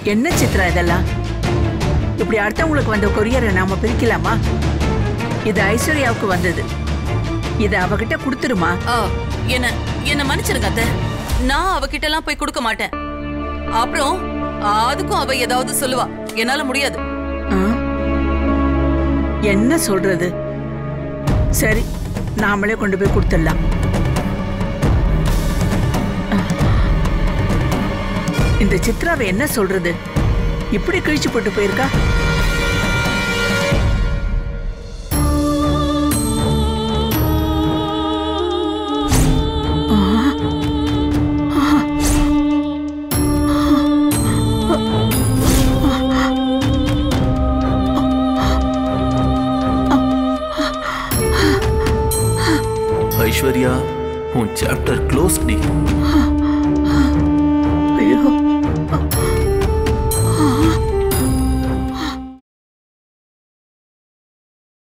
என்ன சித்ரா இதெல்லாம் இப்படி அடுத்தவங்களுக்கு வந்த கொரியரை நாம பிரிக்கலாமா இது ஐஸ்வர்யாவுக்கு வந்தது இதை அவகிட்ட கொடுத்துருமா ஆ, என்ன என்ன மன்னிச்சிருங்க அத்தை நான் அவகிட்ட எல்லாம் போய் கொடுக்க மாட்டேன் அப்புறம் அதுக்கும் அவ ஏதாவது சொல்லுவா என்னால முடியாது ஆ? என்ன சொல்றது சரி நாமளே கொண்டு போய் கொடுத்துடலாம் இந்த சித்ராவை என்ன சொல்றது இப்படி கிழிச்சு போட்டு போயிருக்கா ஐஸ்வர்யா உன் சாப்டர் க்ளோஸ் டி ஐயோ